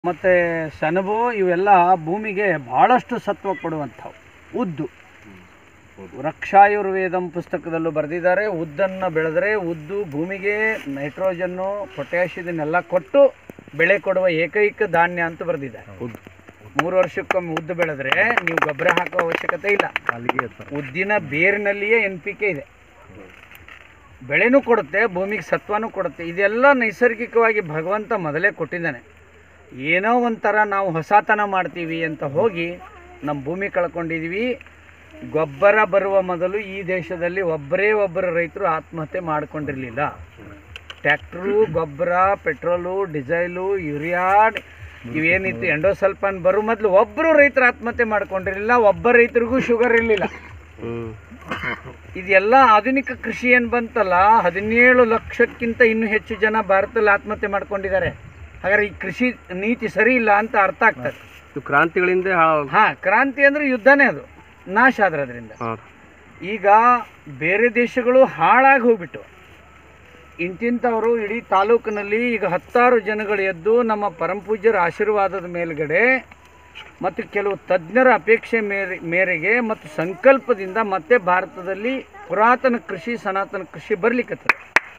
ಮತ್ತು ಸೆಣಬು ಇವೆಲ್ಲ ಭೂಮಿಗೆ ಭಾಳಷ್ಟು ಸತ್ವ ಕೊಡುವಂಥವು ಉದ್ದು ವೃಕ್ಷಾಯುರ್ವೇದಂ ಪುಸ್ತಕದಲ್ಲೂ ಬರೆದಿದ್ದಾರೆ ಉದ್ದನ್ನು ಬೆಳೆದರೆ ಉದ್ದು ಭೂಮಿಗೆ ನೈಟ್ರೋಜನ್ನು ಪೊಟ್ಯಾಷ್ ಇದನ್ನೆಲ್ಲ ಕೊಟ್ಟು ಬೆಳೆ ಕೊಡುವ ಏಕೈಕ ಧಾನ್ಯ ಅಂತ ಬರೆದಿದ್ದಾರೆ ಮೂರು ವರ್ಷಕ್ಕೊಮ್ಮೆ ಉದ್ದು ಬೆಳೆದ್ರೆ ನೀವು ಗೊಬ್ಬರ ಹಾಕೋ ಅವಶ್ಯಕತೆ ಇಲ್ಲ ಅಲ್ಲಿಗೆ ಸರ್ ಉದ್ದಿನ ಬೇರಿನಲ್ಲಿಯೇ ಎನ್ ಪಿ ಕೆ ಇದೆ ಬೆಳೆನೂ ಕೊಡುತ್ತೆ ಭೂಮಿಗೆ ಸತ್ವನೂ ಕೊಡುತ್ತೆ ಇದೆಲ್ಲ ನೈಸರ್ಗಿಕವಾಗಿ ಭಗವಂತ ಮೊದಲೇ ಕೊಟ್ಟಿದ್ದಾನೆ ಏನೋ ಒಂಥರ ನಾವು ಹೊಸತನ ಮಾಡ್ತೀವಿ ಅಂತ ಹೋಗಿ ನಮ್ಮ ಭೂಮಿ ಕಳ್ಕೊಂಡಿದ್ದೀವಿ ಗೊಬ್ಬರ ಬರುವ ಮೊದಲು ಈ ದೇಶದಲ್ಲಿ ಒಬ್ಬರೇ ಒಬ್ಬರು ರೈತರು ಆತ್ಮಹತ್ಯೆ ಮಾಡ್ಕೊಂಡಿರಲಿಲ್ಲ ಟ್ಯಾಕ್ಟ್ರು ಗೊಬ್ಬರ ಪೆಟ್ರೋಲು ಡಿಸೈಲು ಯೂರಿಯಾ ಇವೇನಿತ್ತು ಎಂಡೋಸಲ್ಫಾನ್ ಬರೋ ಮೊದಲು ಒಬ್ಬರು ರೈತರು ಆತ್ಮಹತ್ಯೆ ಮಾಡ್ಕೊಂಡಿರಲಿಲ್ಲ ಒಬ್ಬ ರೈತರಿಗೂ ಶುಗರ್ ಇರಲಿಲ್ಲ ಇದೆಲ್ಲ ಆಧುನಿಕ ಕೃಷಿ ಏನು ಬಂತಲ್ಲ ಹದಿನೇಳು ಲಕ್ಷಕ್ಕಿಂತ ಇನ್ನೂ ಹೆಚ್ಚು ಜನ ಭಾರತದಲ್ಲಿ ಆತ್ಮಹತ್ಯೆ ಮಾಡ್ಕೊಂಡಿದ್ದಾರೆ ಹಾಗಾದ್ರೆ ಈ ಕೃಷಿ ನೀತಿ ಸರಿ ಇಲ್ಲ ಅಂತ ಅರ್ಥ ಆಗ್ತದೆ ಇದು ಕ್ರಾಂತಿಗಳಿಂದ ಹಾಳ್- ಹಾ ಕ್ರಾಂತಿ ಅಂದ್ರೆ ಯುದ್ಧನೇ ಅದು ನಾಶ ಆದ್ರೆ ಅದರಿಂದ ಹಾಂ ಈಗ ಬೇರೆ ದೇಶಗಳು ಹಾಳಾಗಿ ಹೋಗ್ಬಿಟ್ಟು ಇಂತಿಂಥವರು ಇಡೀ ತಾಲೂಕಿನಲ್ಲಿ ಈಗ ಹತ್ತಾರು ಜನಗಳು ಎದ್ದು ನಮ್ಮ ಪರಮಪೂಜ್ಯರ ಆಶೀರ್ವಾದದ ಮೇಲ್ಗಡೆ ಮತ್ತು ಕೆಲವು ತಜ್ಞರ ಅಪೇಕ್ಷೆ ಮೇರೆ ಮೇರೆಗೆ ಮತ್ತು ಸಂಕಲ್ಪದಿಂದ ಮತ್ತೆ ಭಾರತದಲ್ಲಿ ಪುರಾತನ ಕೃಷಿ ಸನಾತನ ಕೃಷಿ ಬರ್ಲಿಕ್ಕತ್ತದ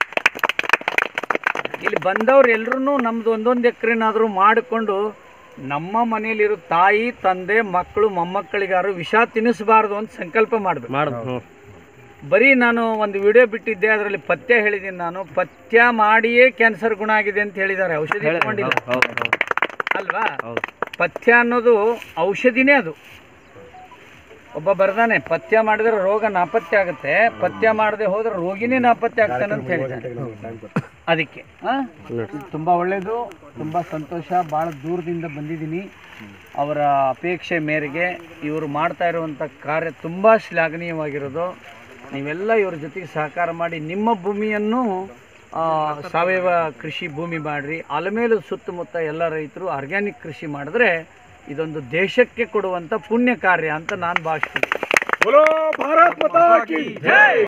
ಇಲ್ಲಿ ಬಂದವ್ರು ಎಲ್ಲರೂ ನಮ್ದು ಒಂದೊಂದು ಎಕರೆನಾದರೂ ಮಾಡಿಕೊಂಡು ನಮ್ಮ ಮನೆಯಲ್ಲಿರೋ ತಾಯಿ ತಂದೆ ಮಕ್ಕಳು ಮೊಮ್ಮಕ್ಕಳಿಗಾರು ವಿಷ ತಿನ್ನಿಸಬಾರ್ದು ಅಂತ ಸಂಕಲ್ಪ ಮಾಡಬೇಕು ಮಾಡ್ ಹ್ಞೂ ಬರೀ ನಾನು ಒಂದು ವಿಡಿಯೋ ಬಿಟ್ಟಿದ್ದೆ ಅದರಲ್ಲಿ ಪಥ್ಯ ಹೇಳಿದ್ದೀನಿ ನಾನು ಪಥ್ಯ ಮಾಡಿಯೇ ಕ್ಯಾನ್ಸರ್ ಗುಣ ಆಗಿದೆ ಅಂತ ಹೇಳಿದ್ದಾರೆ ಔಷಧಿ ತಗೊಂಡಿಲ್ಲ ಹೌದು ಹೌದು ಅಲ್ವಾ ಹೌದು ಪಥ್ಯ ಅನ್ನೋದು ಔಷಧಿನೇ ಅದು ಒಬ್ಬ ಬರ್ದಾನೆ ಪಥ್ಯ ಮಾಡಿದ್ರೆ ರೋಗ ನಾಪತ್ತೆ ಆಗುತ್ತೆ ಪಥ್ಯ ಮಾಡದೆ ಹೋದ್ರೆ ರೋಗಿನೇ ನಾಪತ್ತೆ ಆಗ್ತಾನೆ ಅಂತ ಹೇಳಿದ್ದಾರೆ ಅದಕ್ಕೆ ಆ? ತುಂಬ ಒಳ್ಳೆಯದು ತುಂಬ ಸಂತೋಷ ಭಾಳ ದೂರದಿಂದ ಬಂದಿದ್ದೀನಿ ಅವರ ಅಪೇಕ್ಷೆ ಮೇರೆಗೆ ಇವರು ಮಾಡ್ತಾ ಇರುವಂಥ ಕಾರ್ಯ ತುಂಬ ಶ್ಲಾಘನೀಯವಾಗಿರೋದು ನೀವೆಲ್ಲ ಇವ್ರ ಜೊತೆಗೆ ಸಹಕಾರ ಮಾಡಿ ನಿಮ್ಮ ಭೂಮಿಯನ್ನು ಆ, ಸಾವಯವ ಕೃಷಿ ಭೂಮಿ ಮಾಡಿರಿ ಆಲಮೇಲು ಸುತ್ತಮುತ್ತ ಎಲ್ಲ ರೈತರು ಆರ್ಗ್ಯಾನಿಕ್ ಕೃಷಿ ಮಾಡಿದ್ರೆ ಇದೊಂದು ದೇಶಕ್ಕೆ ಕೊಡುವಂಥ ಪುಣ್ಯ ಕಾರ್ಯ ಅಂತ ನಾನು ಭಾವಿಸ್ತೀನಿ